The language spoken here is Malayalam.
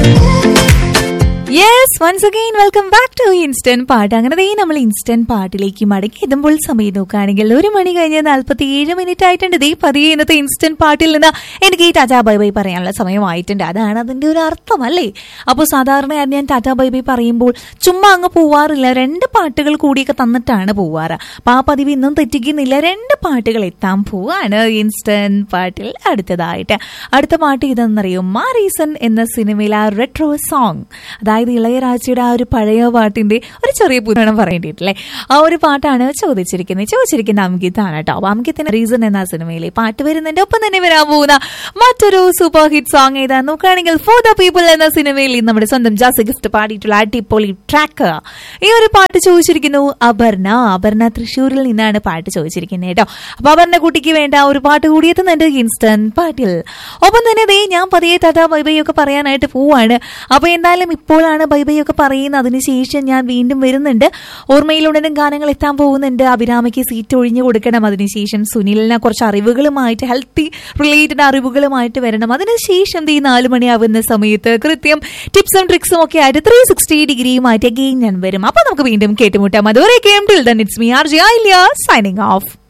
yes once again welcome back to instant പാട്ട് അങ്ങനെ ദേ നമ്മൾ ഇൻസ്റ്റന്റ് പാട്ടിലേക്ക് മടങ്ങി എത്തുമ്പോൾ സമയം നോക്കുകയാണെങ്കിൽ ഒരു മണി കഴിഞ്ഞ് നാൽപ്പത്തി ഏഴ് മിനിറ്റ് ആയിട്ടുണ്ട് ദേ പതിയെ ഇന്നത്തെ ഇൻസ്റ്റന്റ് പാട്ടിൽ നിന്ന് എനിക്ക് ഈ ടാറ്റാ ബൈ ബൈ പറയാനുള്ള സമയമായിട്ടുണ്ട് അതാണ് അതിന്റെ ഒരു അർത്ഥം അല്ലേ അപ്പോൾ സാധാരണയായി ഞാൻ ടാറ്റാ ബൈ ബൈ പറയുമ്പോൾ ചുമ്മാ അങ്ങ് പോവാറില്ല രണ്ട് പാട്ടുകൾ കൂടിയൊക്കെ തന്നിട്ടാണ് പോവാറ് അപ്പൊ ആ പതിവ് ഇന്നും തെറ്റിക്കുന്നില്ല രണ്ട് പാട്ടുകൾ എത്താൻ പോവാണ് ഇൻസ്റ്റന്റ് പാട്ടിൽ അടുത്തതായിട്ട് അടുത്ത പാട്ട് ഇതെന്നറിയോ മാറീസൺ എന്ന സിനിമയിലെ ആ റെട്രോ സോങ് അതായത് ഇളയരാജയുടെ ആ ഒരു പഴയ പാട്ടിന്റെ ഒരു ചെറിയ പുരാണം പറയേണ്ടിയിട്ടില്ലേ ആ ഒരു പാട്ടാണ് ചോദിച്ചിരിക്കുന്നത് ചോദിച്ചിരിക്കുന്ന അംകിത്താണ് കേട്ടോ അപ്പൊ അംകിത്തിന് റീസൺ എന്ന സിനിമയിലെ പാട്ട് വരുന്നുണ്ട് ഒപ്പം തന്നെ വരാൻ പോകുന്ന മറ്റൊരു സൂപ്പർ ഹിറ്റ് സോങ് ഏതാ നോക്കുകയാണെങ്കിൽ ഫോർ ദ പീപ്പിൾ എന്ന സിനിമയിൽ നമ്മുടെ സ്വന്തം ജാസ് ഗിഫ്റ്റ് പാടിയിട്ടുള്ള അടിപൊളി ട്രാക്ക് ഈ ഒരു പാട്ട് ചോദിച്ചിരിക്കുന്നു അപർണ അപർണ തൃശ്ശൂരിൽ നിന്നാണ് പാട്ട് ചോദിച്ചിരിക്കുന്നത് കേട്ടോ അപ്പൊ അപർണ കുട്ടിക്ക് വേണ്ട ഒരു പാട്ട് കൂടി എത്തുന്നുണ്ട് ഇൻസ്റ്റന്റ് പാട്ടിൽ ഒപ്പം തന്നെ ദേ ഞാൻ പതിയെ ടാറ്റാ ബൈ ബൈ ഒക്കെ പറയാനായിട്ട് പോവാണ് അപ്പൊ എന്തായാലും ഇപ്പോഴാണ് ബൈ ബൈ ഒക്കെ പറയുന്നത് അതിനുശേഷം ഞാൻ വീണ്ടും വരുന്നുണ്ട് ഓർമ്മയിലുടനും ഗാനങ്ങൾ എത്താൻ പോകുന്നുണ്ട് അഭിരാമയ്ക്ക് സീറ്റ് ഒഴിഞ്ഞു കൊടുക്കണം അതിനുശേഷം സുനിലിനെ കുറച്ച് അറിവുകളുമായിട്ട് ഹെൽത്തി റിലേറ്റഡ് അറിവുകളുമായിട്ട് വരണം അതിനുശേഷം ഈ നാല് മണിയാവുന്ന സമയത്ത് കൃത്യം ടിപ്സും ട്രിക്സും ഒക്കെ ആയിട്ട് ത്രീ സിക്സ്റ്റി ഡിഗ്രിയുമായിട്ട് അഗെയിൻ ഞാൻ വരും അപ്പൊ നമുക്ക് വീണ്ടും കേട്ടുമുട്ടാം അതുവരെ came till then it's me R G I signing of